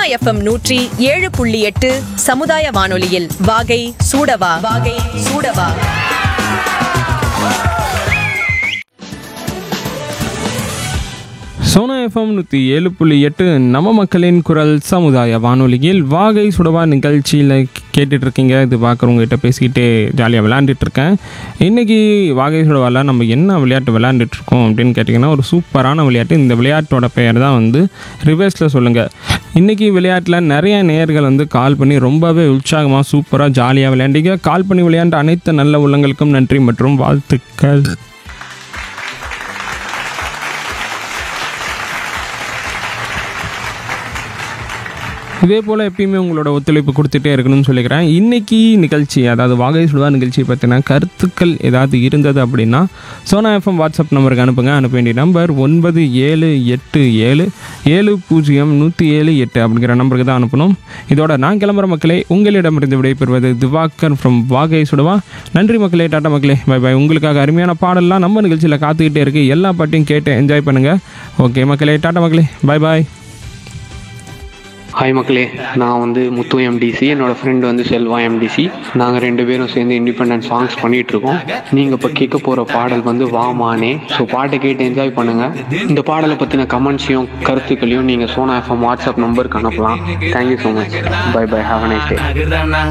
FM நூற்றி ஏழு புள்ளி எட்டு சமுதாய வானொலியில் வாகை சூடவா வாகை சூடவா சோனா எஃப்எம் நூற்றி ஏழு புள்ளி எட்டு நம்ம மக்களின் குரல் சமுதாய வானொலியில் வாகை சுடவா நிகழ்ச்சியில் கேட்டுட்டு இருக்கீங்க இது பார்க்குறவங்ககிட்ட பேசிக்கிட்டே ஜாலியாக விளையாண்டுட்டு இருக்கேன் இன்றைக்கி வாகை சுடவாவில் நம்ம என்ன விளையாட்டு விளையாண்டுட்டு இருக்கோம் அப்படின்னு கேட்டிங்கன்னா ஒரு சூப்பரான விளையாட்டு இந்த விளையாட்டோட பெயர் தான் வந்து ரிவர்ஸில் சொல்லுங்கள் இன்றைக்கி விளையாட்டில் நிறைய நேயர்கள் வந்து கால் பண்ணி ரொம்பவே உற்சாகமாக சூப்பராக ஜாலியாக விளையாண்டிங்க கால் பண்ணி விளையாண்ட அனைத்து நல்ல உள்ளங்களுக்கும் நன்றி மற்றும் வாழ்த்துக்கள் இதே போல் எப்பயுமே உங்களோட ஒத்துழைப்பு கொடுத்துட்டே இருக்கணும்னு சொல்லிக்கிறேன் இன்றைக்கி நிகழ்ச்சி அதாவது வாகை சுடுவா நிகழ்ச்சி பற்றின கருத்துக்கள் ஏதாவது இருந்தது அப்படின்னா சோனா எஃப்எம் வாட்ஸ்அப் நம்பருக்கு அனுப்புங்க அனுப்ப வேண்டிய நம்பர் ஒன்பது ஏழு எட்டு ஏழு ஏழு பூஜ்ஜியம் நூற்றி ஏழு எட்டு அப்படிங்கிற நம்பருக்கு தான் அனுப்பணும் இதோட நான் கிளம்புற மக்களே உங்களிடமிருந்து விடைபெறுவது திவாகர் ஃப்ரம் வாகை சுடுவா நன்றி மக்களே டாட்டா மக்களே பை பை உங்களுக்காக அருமையான பாடல்லாம் நம்ம நிகழ்ச்சியில் காத்துக்கிட்டே இருக்குது எல்லா பாட்டையும் கேட்டு என்ஜாய் பண்ணுங்கள் ஓகே மக்களே டாட்டா மக்களே பை பாய் ஹாய் மக்களே நான் வந்து முத்து எம்டிசி என்னோட ஃப்ரெண்டு வந்து செல்வா எம்டிசி நாங்கள் ரெண்டு பேரும் சேர்ந்து இண்டிபெண்டன்ட் சாங்ஸ் பண்ணிட்டு இருக்கோம் நீங்கள் இப்போ கேட்க போகிற பாடல் வந்து வா மானே ஸோ பாட்டை கேட்டு என்ஜாய் பண்ணுங்கள் இந்த பாடலை பற்றின கமெண்ட்ஸையும் கருத்துக்களையும் நீங்கள் சோனா எஃப்எம் வாட்ஸ்அப் நம்பருக்கு அனுப்பலாம் thank you so much bye bye have a nice day